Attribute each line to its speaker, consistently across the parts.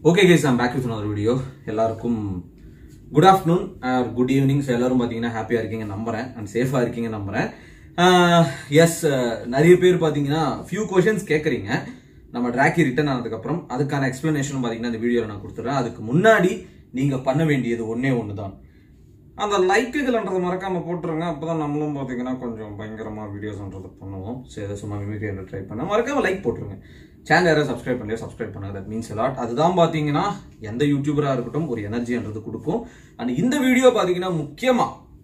Speaker 1: okay guys I'm back with another video எல்லாருக்கும் good afternoon or good evening so எல்லாரும் பார்த்தீங்கன்னா ஹாப்பியாக இருக்கீங்க நம்புறேன் அண்ட் சேஃபாக இருக்கீங்க நம்புறேன் எஸ் நிறைய பேர் பார்த்தீங்கன்னா ஃபியூ கொஷின்ஸ் கேட்குறீங்க நம்ம ட்ராக்கி ரிட்டர்ன் ஆனதுக்கப்புறம் அதுக்கான எக்ஸ்பிளனேஷன் பார்த்தீங்கன்னா இந்த வீடியோவில் நான் கொடுத்துட்றேன் அதுக்கு முன்னாடி நீங்கள் பண்ண வேண்டியது ஒன்றே ஒன்று தான் அந்த லைக்குகள்ன்றதை மறக்காம போட்டுருங்க அப்பதான் நம்மளும் பார்த்தீங்கன்னா கொஞ்சம் பயங்கரமா வீடியோஸ்ன்றது பண்ணுவோம் சரி அதை சும்மா மிமிக்ரி ட்ரை பண்ண மறக்காம லைக் போட்டுருங்க சேனல் யாராவது சப்ஸ்கிரைப் பண்ணலையோ சப்ஸ்கிரைப் பண்ணுங்க தட் மீன்ஸ் லாட் அதுதான் பார்த்தீங்கன்னா எந்த யூடியூபராக இருக்கட்டும் ஒரு எனர்ஜின்றது கொடுக்கும் அண்ட் இந்த வீடியோ பார்த்தீங்கன்னா முக்கியமா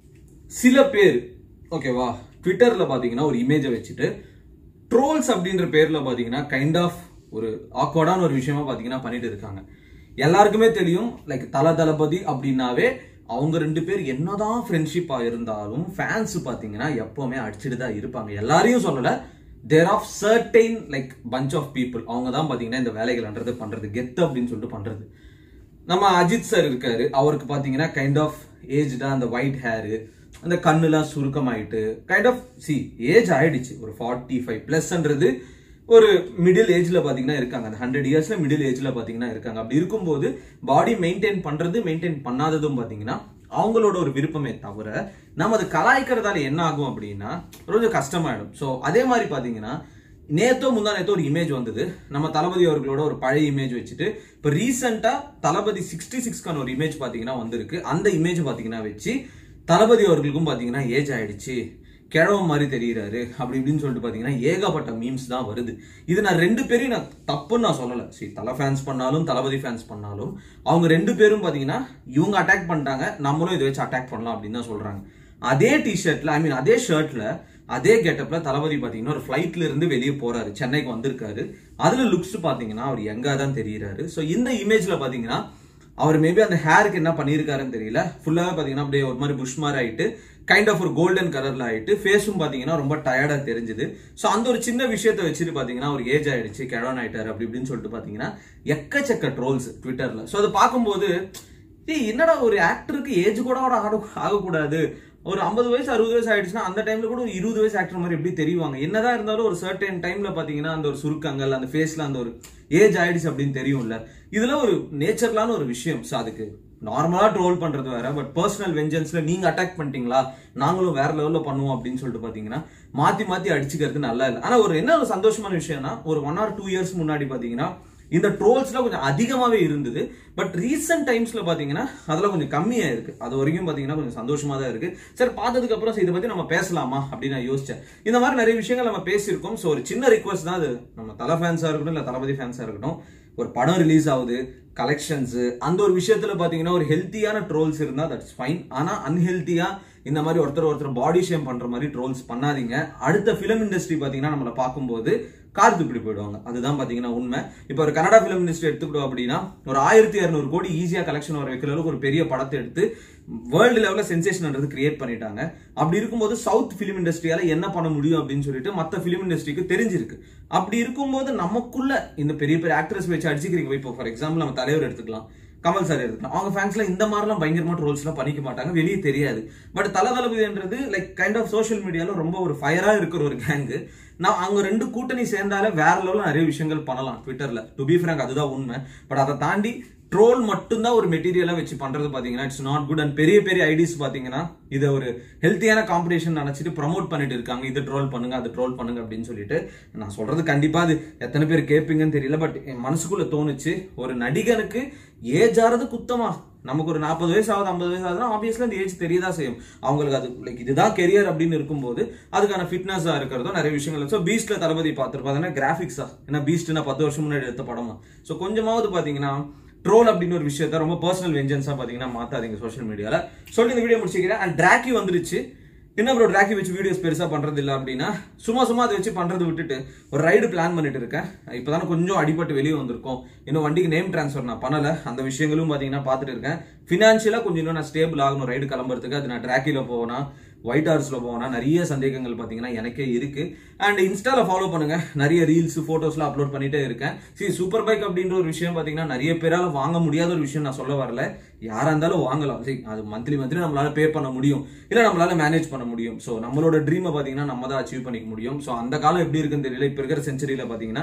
Speaker 1: சில பேர் ஓகேவா ட்விட்டர்ல பார்த்தீங்கன்னா ஒரு இமேஜை வச்சுட்டு ட்ரோல்ஸ் அப்படின்ற பேர்ல பார்த்தீங்கன்னா கைண்ட் ஆஃப் ஒரு ஆக்வர்டான ஒரு விஷயமா பார்த்தீங்கன்னா பண்ணிட்டு இருக்காங்க எல்லாருக்குமே தெரியும் லைக் தல தளபதி அப்படின்னாவே அவங்க ரெண்டு பேர் என்னதான் ஃப்ரெண்ட்ஷிப்பா இருந்தாலும் ஃபேன்ஸ் பாத்தீங்கன்னா எப்பவுமே அடிச்சுட்டு தான் இருப்பாங்க எல்லாரையும் சொல்லல there of certain like bunch of people அவங்க தான் பாத்தீங்கன்னா இந்த வேலைகள்ன்றது பண்றது கெத்து அப்படின்னு சொல்லிட்டு பண்றது நம்ம அஜித் சார் இருக்காரு அவருக்கு பாத்தீங்கன்னா கைண்ட் ஆஃப் ஏஜ்டா அந்த ஒயிட் ஹேரு அந்த கண்ணுலாம் சுருக்கமாயிட்டு கைண்ட் ஆஃப் சி ஏஜ் ஆயிடுச்சு ஒரு ஃபார்ட்டி ஃபைவ் பிளஸ்ன்றது ஒரு மிடில் ஏஜ்ல பாத்தீங்கன்னா இருக்காங்க அந்த ஹண்ட்ரட் இயர்ஸ்ல மிடில் ஏஜ்ல பாத்தீங்கன்னா இருக்காங்க அப்படி இருக்கும்போது பாடி மெயின்டைன் பண்றது மெயின்டைன் பண்ணாததும் பாத்தீங்கன்னா அவங்களோட ஒரு விருப்பமே தவிர நம்ம அது கலாய்க்கிறதால என்ன ஆகும் அப்படின்னா கொஞ்சம் கஷ்டமாயிடும் ஸோ அதே மாதிரி பாத்தீங்கன்னா நேத்தோ முந்தா நேத்தோ ஒரு இமேஜ் வந்தது நம்ம தளபதி அவர்களோட ஒரு பழைய இமேஜ் வச்சுட்டு இப்போ ரீசெண்டா தளபதி சிக்ஸ்டி சிக்ஸ்க்கான ஒரு இமேஜ் பாத்தீங்கன்னா வந்திருக்கு அந்த இமேஜ் பாத்தீங்கன்னா வச்சு தளபதி அவர்களுக்கும் பாத்தீங்கன்னா ஏஜ் ஆயிடுச்சு கிழவ மாதிரி தெரியுறாரு அப்படி இப்படின்னு சொல்லிட்டு பாத்தீங்கன்னா ஏகப்பட்ட மீம்ஸ் தான் வருது இது நான் ரெண்டு பேரையும் நான் தப்புன்னு நான் சொல்லல சரி தலை ஃபேன்ஸ் பண்ணாலும் தளபதி ஃபேன்ஸ் பண்ணாலும் அவங்க ரெண்டு பேரும் பாத்தீங்கன்னா இவங்க அட்டாக் பண்ணிட்டாங்க நம்மளும் இதை வச்சு அட்டாக் பண்ணலாம் அப்படின்னு தான் சொல்றாங்க அதே டிஷர்ட்ல ஐ மீன் அதே ஷர்ட்ல அதே கெட்டப்ல தளபதி பாத்தீங்கன்னா ஒரு ஃபிளைட்ல இருந்து வெளியே போறாரு சென்னைக்கு வந்திருக்காரு அதுல லுக்ஸ் பாத்தீங்கன்னா அவர் எங்கா தான் தெரியுறாரு ஸோ இந்த இமேஜ்ல பாத்தீங்கன்னா அவர் மேபி அந்த ஹேருக்கு என்ன பண்ணியிருக்காருன்னு தெரியல ஃபுல்லாவே பாத்தீங்கன்னா அப்படியே ஒரு மாதிரி புஷ் மாதிரி ஆயிட்டு கைண்ட் ஆஃப் ஒரு கோல்டன் கலர்ல ஆயிட்டு ஃபேஸும் பாத்தீங்கன்னா ரொம்ப டயர்டா தெரிஞ்சுது ஸோ அந்த ஒரு சின்ன விஷயத்த வச்சுட்டு பாத்தீங்கன்னா ஒரு ஏஜ் ஆயிடுச்சு கிழவன் ஆயிட்டாரு அப்படி இப்படின்னு சொல்லிட்டு பாத்தீங்கன்னா எக்கச்சக்க ட்ரோல்ஸ் ட்விட்டர்ல ஸோ அதை பார்க்கும்போது ஏய் என்னடா ஒரு ஆக்டருக்கு ஏஜ் கூட கூட ஆக ஆகக்கூடாது ஒரு ஐம்பது வயசு அறுபது வயசு ஆயிடுச்சுன்னா அந்த டைம்ல கூட ஒரு இருபது வயசு ஆக்டர் மாதிரி எப்படி தெரிவாங்க என்னதான் இருந்தாலும் ஒரு சர்டன் டைம்ல பாத்தீங்கன்னா அந்த ஒரு சுருக்கங்கள் அந்த ஃபேஸ்ல அந்த ஒரு ஏஜ் ஆயிடுச்சு அப்படின்னு தெரியும்ல இதுல ஒரு நேச்சர்லான ஒரு விஷயம் ஸோ அதுக்கு நார்மலா ட்ரோல் பண்றது வேற பட் பர்சனல் வெஞ்சன்ஸ்ல நீங்க அட்டாக் பண்ணிட்டீங்களா நாங்களும் வேற லெவல்ல பண்ணுவோம் அப்படின்னு சொல்லிட்டு பாத்தீங்கன்னா மாத்தி மாத்தி அடிச்சுக்கிறது நல்லா இல்லை ஆனா ஒரு என்ன ஒரு சந்தோஷமான விஷயம்னா ஒரு ஒன் ஆர் டூ இயர்ஸ் முன்னாடி பாத்தீங்கன்னா இந்த ட்ரோல்ஸ்ல கொஞ்சம் அதிகமாவே இருந்தது பட் ரீசெண்ட் டைம்ஸ்ல பாத்தீங்கன்னா அதெல்லாம் கொஞ்சம் கம்மியா இருக்கு அது வரைக்கும் பாத்தீங்கன்னா கொஞ்சம் சந்தோஷமா தான் இருக்கு சரி பார்த்ததுக்கு அப்புறம் இதை பத்தி நம்ம பேசலாமா அப்படின்னு நான் யோசிச்சேன் இந்த மாதிரி நிறைய விஷயங்கள் நம்ம பேசியிருக்கோம் ஸோ ஒரு சின்ன ரிக்வஸ்ட் தான் அது நம்ம தலை ஃபேன்ஸா இருக்கட்டும் இல்ல தளபதி ஃபேன்ஸா இருக்கட்டும் ஒரு படம் ரிலீஸ் ஆகுது கலெக்ஷன்ஸ் அந்த ஒரு விஷயத்துல பாத்தீங்கன்னா ஒரு ஹெல்த்தியான ட்ரோல்ஸ் இருந்தா தட்ஸ் ஃபைன் ஆனா அன்ஹெல்த்தியா இந்த மாதிரி ஒருத்தர் ஒருத்தர் பாடி ஷேம் பண்ற மாதிரி ட்ரோல்ஸ் பண்ணாதீங்க அடுத்த ஃபிலிம் இண்டஸ்ட்ரி பாத்தீங்கன்னா நம்மளை பார்க்கும்போது கார் துப்பிடி போயிடுவாங்க அதுதான் பாத்தீங்கன்னா உண்மை இப்போ ஒரு கன்னடா ஃபிலிம் இண்டஸ்ட்ரி எடுத்துக்கிட்டோம் அப்படின்னா ஒரு ஆயிரத்தி இரநூறு கோடி ஈஸியா கலெக்ஷன் வர வைக்கிற அளவுக்கு ஒரு பெரிய படத்தை எடுத்து வேர்ல்டு லெவலில் சென்சேஷன்ன்றது கிரியேட் பண்ணிட்டாங்க அப்படி இருக்கும்போது சவுத் ஃபிலிம் இண்டஸ்ட்ரியால என்ன பண்ண முடியும் அப்படின்னு சொல்லிட்டு மற்ற ஃபிலிம் இண்டஸ்ட்ரிக்கு தெரிஞ்சிருக்கு அப்படி இருக்கும்போது நமக்குள்ள இந்த பெரிய பெரிய ஆக்ட்ரஸ் வச்சு அடிச்சுக்கிறீங்க இப்போ ஃபார் எக்ஸாம்பிள் நம்ம தலைவர் எடுத்துக்கலாம் கமல் சார் எடுத்துக்கலாம் அவங்க ஃபேன்ஸ்ல இந்த மாதிரிலாம் பயங்கரமா ட்ரோல்ஸ் எல்லாம் பண்ணிக்க மாட்டாங்க வெளியே தெரியாது பட் தல தளபதின்றது லைக் கைண்ட் ஆஃப் சோஷியல் மீடியால ரொம்ப ஒரு ஃபயரா இருக்கிற ஒரு கேங்கு நான் அவங்க ரெண்டு கூட்டணி சேர்ந்தாலே வேற லெவலில் நிறைய விஷயங்கள் பண்ணலாம் ட்விட்டர்ல டு பி ஃப்ரங்க் அதுதான் உண்மை பட் அதை தாண்டி ட்ரோல் மட்டும்தான் ஒரு மெட்டீரியலா வச்சு பண்றது பாத்தீங்கன்னா இட்ஸ் நாட் குட் அண்ட் பெரிய பெரிய ஐடிஸ் பாத்தீங்கன்னா இதை ஒரு ஹெல்த்தியான காம்படிஷன் நினைச்சிட்டு ப்ரமோட் பண்ணிட்டு இருக்காங்க இது ட்ரோல் பண்ணுங்க அது ட்ரோல் பண்ணுங்க அப்படின்னு சொல்லிட்டு நான் சொல்றது கண்டிப்பா அது எத்தனை பேர் கேட்பீங்கன்னு தெரியல பட் என் மனசுக்குள்ள தோணுச்சு ஒரு நடிகனுக்கு ஏஜ் ஆறது குத்தமா நமக்கு ஒரு நாற்பது வயசு ஆகுது ஐம்பது வயசு ஆகுதுன்னா ஆப்வியஸ்லி அந்த ஏஜ் தெரியதா செய்யும் அவங்களுக்கு அது லைக் இதுதான் கெரியர் அப்படின்னு இருக்கும்போது அதுக்கான ஃபிட்னஸா இருக்கிறதோ நிறைய விஷயங்கள் ஸோ பீஸ்ட்ல தளபதி பார்த்துருப்பாங்கன்னா கிராஃபிக்ஸா ஏன்னா பீஸ்ட்னா பத்து வருஷம் முன்னாடி எடுத்த படமா ஸோ கொஞ்சமாவது பாத்தீங்கன்னா ட்ரோல் அப்படின்னு ஒரு விஷயத்த ரொம்ப பர்சனல் வெஞ்சன்ஸா பாத்தீங்கன்னா மாத்தாதீங்க சோஷியல் மீடியால சொல்லிட்டு இந்த வீடியோ முடிச்சுக்கிறேன் அண்ட் டிராக்கி வந்துருச்சு என்ன ப்ரோ டிராக்கி வச்சு வீடியோஸ் பெருசா பண்றது இல்ல அப்படின்னா சும்மா சும்மா அதை வச்சு பண்றது விட்டுட்டு ஒரு ரைடு பிளான் பண்ணிட்டு இருக்கேன் இப்பதானே கொஞ்சம் அடிபட்டு வெளியே வந்திருக்கோம் இன்னும் வண்டிக்கு நேம் டிரான்ஸ்ஃபர் நான் பண்ணல அந்த விஷயங்களும் பாத்தீங்கன்னா பாத்துட்டு இருக்கேன் பினான்சியலா கொஞ்சம் இன்னும் நான் ஸ்டேபிள் ஆகணும் ரைடு கிளம்புறதுக்கு அது நான் டிராக்கில போனா ஒயிட் ஹார்ஸ்ல போனா நிறைய சந்தேகங்கள் பாத்தீங்கன்னா எனக்கே இருக்கு அண்ட் இன்ஸ்டால ஃபாலோ பண்ணுங்க நிறைய ரீல்ஸ் போட்டோஸ்லாம் அப்லோட் பண்ணிட்டே இருக்கேன் சரி சூப்பர் பைக் அப்படின்ற ஒரு விஷயம் பாத்தீங்கன்னா நிறைய பேரால வாங்க முடியாத ஒரு விஷயம் நான் சொல்ல வரல யாரா இருந்தாலும் வாங்கலாம் சரி அது மந்த்லி மந்த்லி நம்மளால பே பண்ண முடியும் இல்ல நம்மளால மேனேஜ் பண்ண முடியும் ஸோ நம்மளோட ட்ரீமை பாத்தீங்கன்னா நம்ம தான் அச்சீவ் பண்ணிக்க முடியும் ஸோ அந்த காலம் எப்படி இருக்குன்னு தெரியல இப்ப இருக்கிற செஞ்சுரியில பாத்தீங்கன்னா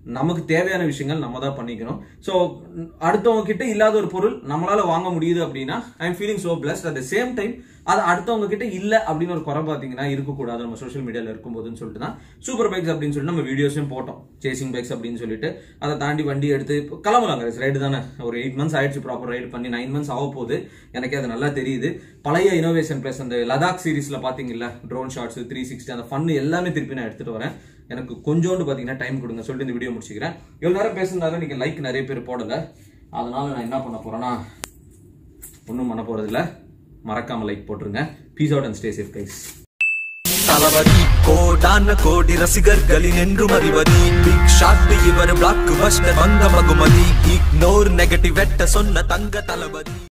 Speaker 1: நமக்கு தேவையான விஷயங்கள் நம்ம தான் பண்ணிக்கணும் ஸோ அடுத்தவங்க கிட்ட இல்லாத ஒரு பொருள் நம்மளால வாங்க முடியுது அப்படின்னா I am feeling so blessed at the same time அது அடுத்தவங்க கிட்ட இல்ல அப்படின்னு ஒரு குறை பார்த்தீங்கன்னா இருக்கக்கூடாது நம்ம சோஷியல் மீடியால இருக்கும்போதுன்னு சொல்லிட்டு தான் சூப்பர் பைக்ஸ் அப்படின்னு சொல்லிட்டு நம்ம வீடியோஸையும் போட்டோம் சேசிங் பைக்ஸ் அப்படின்னு சொல்லிட்டு அதை தாண்டி வண்டி எடுத்து இப்போ கிளம்பலாங்க ரைடு தானே ஒரு எயிட் மந்த்ஸ் ஆயிடுச்சு ப்ராப்பர் ரைடு பண்ணி நைன் மந்த்ஸ் ஆக போகுது எனக்கே அது நல்லா தெரியுது பழைய இனோவேஷன் பிளஸ் அந்த லடாக் சீரீஸ்ல பாத்தீங்கல்ல ட்ரோன் ஷாட்ஸ் த்ரீ சிக்ஸ்டி அந்த ஃபன் எல்லாமே திருப்பி நான் எடுத்துட்டு வரேன் எனக்கு கொஞ்சோண்டு பாத்தீங்கன்னா டைம் கொடுங்க சொல்லிட்டு இந்த வீடியோ முடிச்சுக்கிறேன் இவ்வளவு நேரம் பேசுனதால நீங்க லைக் நிறைய பேர் போடல அதனால நான் என்ன பண்ண போறேன்னா ஒன்றும் பண்ண போறது இல்ல மறக்காம லைக் போட்டுருங்க peace out and stay safe guys
Speaker 2: Thalapathy கோடான கோடி ரசிகர்களின் என்றும் அறிவதி பிக் ஷாட் இவர் பிளாக் பஸ்டர் வந்த மகுமதி இக்னோர் நெகட்டிவ் வெட்ட சொன்ன தங்க தளபதி